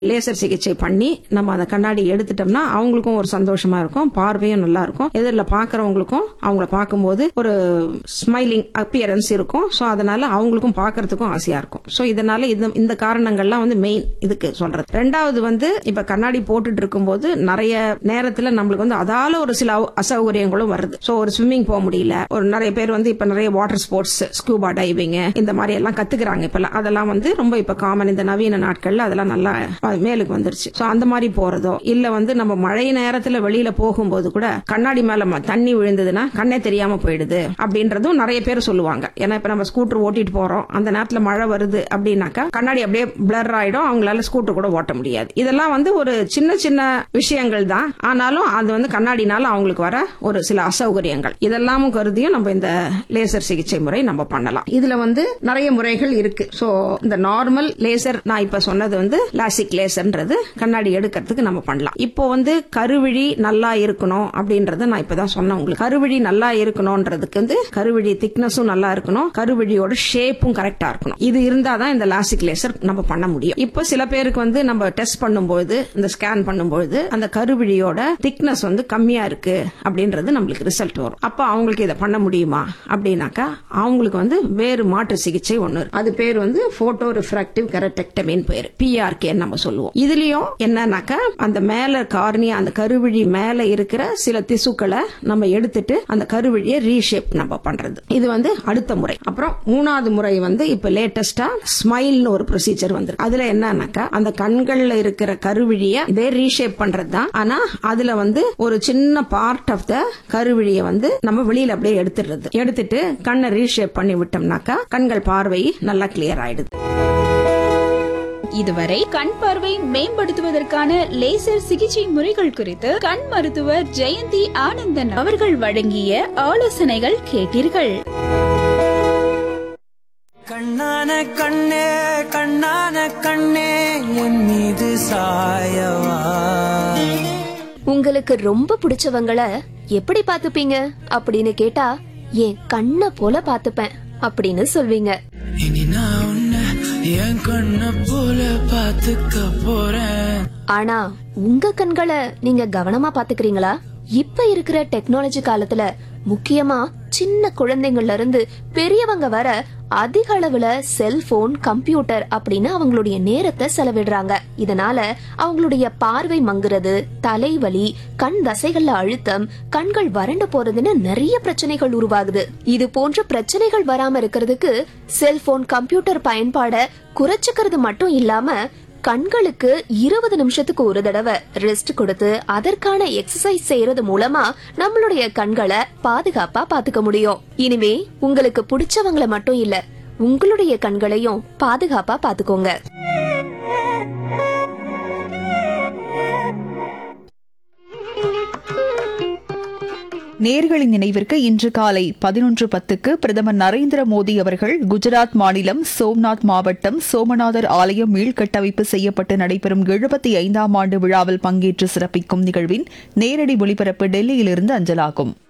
Laser சிகிச்சை பண்ணி நம்ம அந்த கண்ணாடி எடுத்துட்டோம்னா அவங்களுக்கும் ஒரு சந்தோஷமா இருக்கும் பார்வையும் நல்லா இருக்கும் எதிரில் பாக்குறவங்களுக்கும் அவங்கள பார்க்கும்போது ஒரு ஸ்மைலிங் அப்பியரன்ஸ் இருக்கும் ஸோ அதனால அவங்களுக்கும் பார்க்கறதுக்கும் ஆசையா இருக்கும் ஸோ இதனால இந்த இந்த காரணங்கள்லாம் வந்து மெயின் இதுக்கு சொல்றது ரெண்டாவது வந்து இப்ப கண்ணாடி போட்டுட்டு இருக்கும்போது நிறைய நேரத்துல நம்மளுக்கு வந்து அதால ஒரு சில அவ- அசௌகரியங்களும் வருது ஸோ ஒரு ஸ்விம்மிங் போக முடியல ஒரு நிறைய பேர் வந்து இப்ப நிறைய வாட்டர் ஸ்போர்ட்ஸ் ஸ்கூபா டைவிங் இந்த மாதிரி எல்லாம் கத்துக்கிறாங்க இப்பெல்லாம் அதெல்லாம் வந்து ரொம்ப இப்ப காமன் இந்த நவீன நாட்கள்ல அதெல்லாம் நல்லா அஹ், மேலுக்கு வந்துருச்சு ஸோ அந்த மாதிரி போறதோ இல்ல வந்து நம்ம மழை நேரத்துல வெளியில போகும்போது கூட கண்ணாடி மேல ம- தண்ணி விழுந்ததுன்னா கண்ணே தெரியாம போயிடுது அப்படின்றதும் நிறைய பேர் சொல்லுவாங்க ஏன்னா இப்ப நம்ம ஸ்கூட்டர் ஓட்டிட்டு போறோம் அந்த நேரத்துல மழை வருது அப்படின்னாக்கா கண்ணாடி அப்படியே பிளர் ஆயிடும் அவங்களால ஸ்கூட்டர் கூட ஓட்ட முடியாது இதெல்லாம் வந்து ஒரு சின்ன சின்ன விஷயங்கள் தான் ஆனாலும் அது வந்து கண்ணாடினால அவங்களுக்கு வர ஒரு சில அசௌகரியங்கள் இதெல்லாமும் கருதியும் நம்ம இந்த லேசர் சிகிச்சை முறை நம்ம பண்ணலாம் இதுல வந்து நிறைய முறைகள் இருக்கு சோ இந்த நார்மல் லேசர் நான் இப்ப சொன்னது வந்து லாசிக் லேசர்ன்றது கண்ணாடி எடுக்கிறதுக்கு நம்ம பண்ணலாம் இப்போ வந்து கருவிழி நல்லா இருக்கணும் அப்படின்றத நான் இப்பதான் சொன்னேன் உங்களுக்கு கருவிழி நல்லா இருக்கணும்ன்றதுக்கு வந்து கருவிழி திக்னஸும் நல்லா இருக்கணும் கருவிழியோட ஷேப்பும் கரெக்டா இருக்கணும் இது இருந்தாதான் இந்த லாசிக் லேசர் நம்ம பண்ண முடியும் இப்போ சில பேருக்கு வந்து நம்ம டெஸ்ட் பண்ணும்போது இந்த ஸ்கேன் பண்ணும்போது அந்த கருவிழியோட திக்னஸ் வந்து கம்மியா இருக்கு அப்படின்றது நம்மளுக்கு ரிசல்ட் வரும் அப்ப அவங்களுக்கு இதை பண்ண முடியுமா அப்படின்னாக்கா அவங்களுக்கு வந்து வேறு மாற்று சிகிச்சை ஒண்ணு இருக்கு. அது பேர் வந்து போட்டோ ரிஃப்ராக்டிவ் கெரட்டெக்டமின்னு பேர் பிஆர்கே நம்ம சொல்லுவோம் இதுலயும் என்னன்னாக்கா அந்த மேல கார்னியா அந்த கருவிழி மேல இருக்கிற சில திசுக்களை நம்ம எடுத்துட்டு அந்த கருவிழியை ரீஷேப் நம்ம பண்றது இது வந்து அடுத்த முறை அப்புறம் மூணாவது முறை வந்து இப்ப லேட்டஸ்டா ஸ்மைல்னு ஒரு ப்ரொசீஜர் வந்து அதுல என்னன்னாக்கா அந்த கண்கள்ல இருக்கிற கருவிழிய இதே ரீஷேப் பண்றது தான் ஆனா அதுல வந்து ஒரு சின்ன பார்ட் ஆஃப் த கருவிழிய வந்து நம்ம வெளியில அப்படியே எடுத்துடுறது எடுத்துட்டு கண்ணை ரீஷேப் பண்ணி விட்டோம்னாக்கா கண்கள் பார்வை நல்லா கிளியர் ஆயிடுது இதுவரை கண் பார்வை மேம்படுத்துவதற்கான லேசர் சிகிச்சை முறைகள் குறித்து கண் மருத்துவர் ஜெயந்தி ஆனந்தன் அவர்கள் வழங்கிய ஆலோசனைகள் கேட்டீர்கள் கண்ணான கண்ணே கண்ணான கண்ணே என் மீது சாயவா உங்களுக்கு ரொம்ப பிடிச்சவங்கள எப்படி பாத்துப்பீங்க அப்படின்னு கேட்டா என் கண்ண போல பாத்துப்பேன் அப்படின்னு சொல்வீங்க இனி நான் உன்னை என் கண்ண போல பாத்துக்க போறேன் ஆனா உங்க கண்களை நீங்க கவனமா பாத்துக்கிறீங்களா இப்ப இருக்கிற டெக்னாலஜி காலத்துல முக்கியமா சின்ன குழந்தைங்கள்ல இருந்து பெரியவங்க வர அதிக அளவுல செல்போன் கம்ப்யூட்டர் அப்படின்னு அவங்களுடைய நேரத்தை செலவிடுறாங்க இதனால அவங்களுடைய பார்வை மங்குறது தலைவலி கண் தசைகள்ல அழுத்தம் கண்கள் வறண்டு போறதுன்னு நிறைய பிரச்சனைகள் உருவாகுது இது போன்ற பிரச்சனைகள் வராம இருக்கிறதுக்கு செல்போன் கம்ப்யூட்டர் பயன்பாட குறைச்சுக்கிறது மட்டும் இல்லாம கண்களுக்கு இருபது நிமிஷத்துக்கு ஒரு தடவை ரெஸ்ட் கொடுத்து அதற்கான எக்ஸசைஸ் செய்யறது மூலமா நம்மளுடைய கண்களை பாதுகாப்பா பாத்துக்க முடியும் இனிமே உங்களுக்கு பிடிச்சவங்கள மட்டும் இல்ல உங்களுடைய கண்களையும் பாதுகாப்பா பாத்துக்கோங்க நேர்களின் நினைவிற்கு இன்று காலை பதினொன்று பத்துக்கு பிரதமர் நரேந்திர மோடி அவர்கள் குஜராத் மாநிலம் சோம்நாத் மாவட்டம் சோமநாதர் ஆலயம் மீள்கட்டமைப்பு செய்யப்பட்டு நடைபெறும் எழுபத்தி ஐந்தாம் ஆண்டு விழாவில் பங்கேற்று சிறப்பிக்கும் நிகழ்வின் நேரடி ஒளிபரப்பு டெல்லியிலிருந்து அஞ்சலாகும்